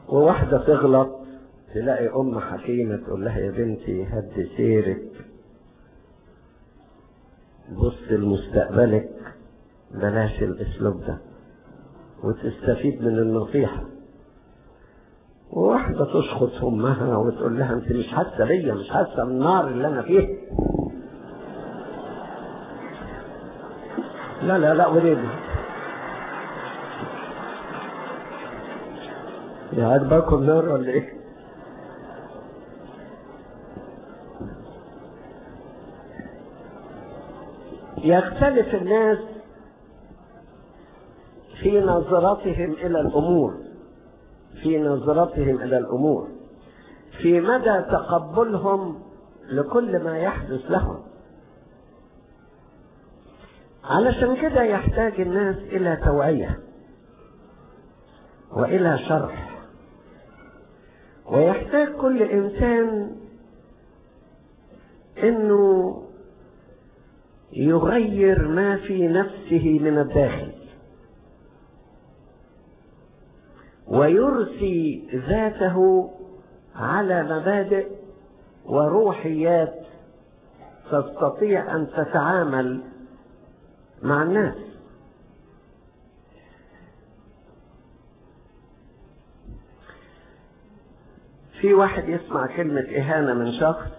وواحدة تغلط تلاقي أم حكيمة تقول لها يا بنتي هدي سيرك بص لمستقبلك بلاش الأسلوب ده وتستفيد من النصيحة وواحدة تشخص أمها وتقول لها أنت مش حاسة بيا مش حاسة بالنار اللي أنا فيها لا لا لا وليدي يا عجبكم نار ولا ايه؟ يختلف الناس في نظرتهم الى الامور في نظرتهم الى الامور في مدى تقبلهم لكل ما يحدث لهم علشان كده يحتاج الناس الى توعيه والى شرح ويحتاج كل انسان انه يغير ما في نفسه من الداخل ويرسي ذاته على مبادئ وروحيات تستطيع ان تتعامل مع الناس في واحد يسمع كلمة إهانة من شخص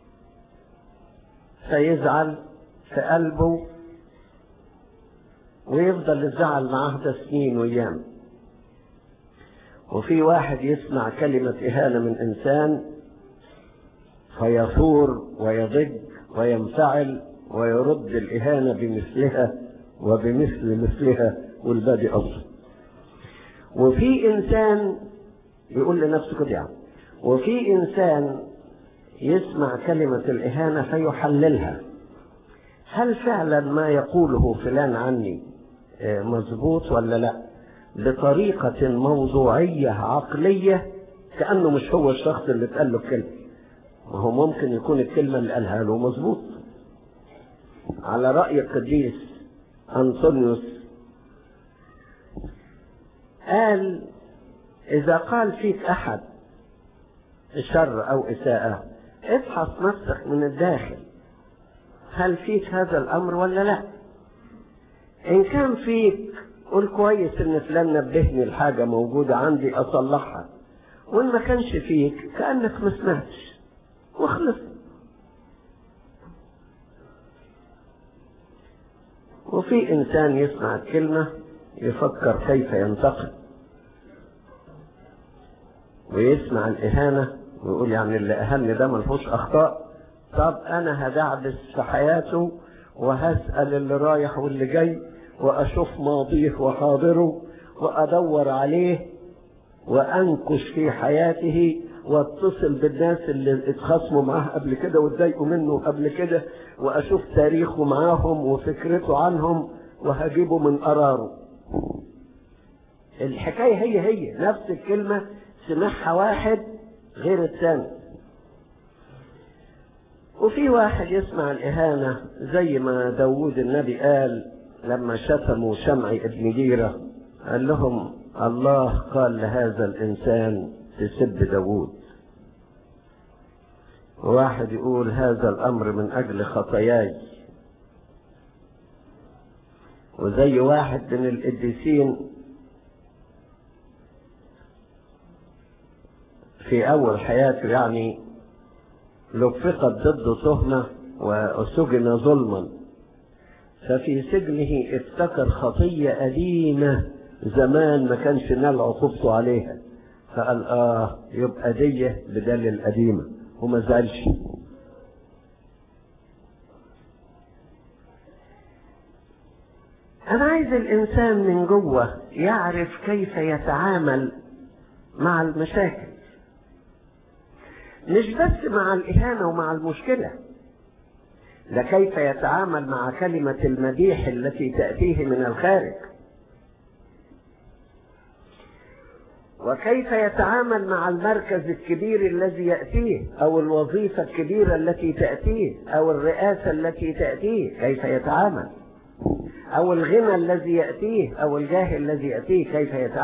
فيزعل في قلبه ويفضل الزعل معاه ده سنين وأيام وفي واحد يسمع كلمة إهانة من إنسان فيثور ويضج وينفعل ويرد الإهانة بمثلها وبمثل مثلها والبادي أفضل وفي إنسان يقول لنفسه كده يعني وفي إنسان يسمع كلمة الإهانة فيحللها هل فعلا ما يقوله فلان عني مظبوط ولا لا بطريقة موضوعية عقلية كأنه مش هو الشخص اللي اتقال له الكلمة ما هو ممكن يكون الكلمة اللي قالها له مظبوط على رأي القديس أنطونيوس قال إذا قال فيك أحد شر أو إساءة افحص نفسك من الداخل هل فيك هذا الأمر ولا لا إن كان فيك قول كويس إن فلان نبهني لحاجة موجودة عندي أصلحها وإن ما كانش فيك كأنك ما سمعتش واخلص وفي إنسان يسمع الكلمة يفكر كيف ينتقد ويسمع الإهانة ويقول يعني اللي أهني ده ملهوش أخطاء طب أنا هدعبس في حياته وهسأل اللي رايح واللي جاي وأشوف ماضيه وحاضره وأدور عليه وأنكش في حياته واتصل بالناس اللي اتخاصموا معاه قبل كده واتضايقوا منه قبل كده واشوف تاريخه معاهم وفكرته عنهم وهجيبه من قراره الحكاية هي هي نفس الكلمة سمعها واحد غير الثاني وفي واحد يسمع الإهانة زي ما داود النبي قال لما شتموا شمعي ابن جيرة قال لهم الله قال لهذا الإنسان تسب داود وواحد يقول هذا الأمر من أجل خطاياي وزي واحد من القديسين في أول حياته يعني لفقت ضده تهمة وسجن ظلما ففي سجنه افتكر خطية قديمة زمان ما كانش نال عقوبته عليها فقال اه يبقى دي بدل القديمة وما زعلش انا عايز الانسان من جوه يعرف كيف يتعامل مع المشاكل مش بس مع الاهانة ومع المشكلة ده كيف يتعامل مع كلمة المديح التي تأتيه من الخارج وكيف يتعامل مع المركز الكبير الذي يأتيه أو الوظيفة الكبيرة التي تأتيه أو الرئاسة التي تأتيه كيف يتعامل أو الغنى الذي يأتيه أو الجاه الذي يأتيه كيف يتعامل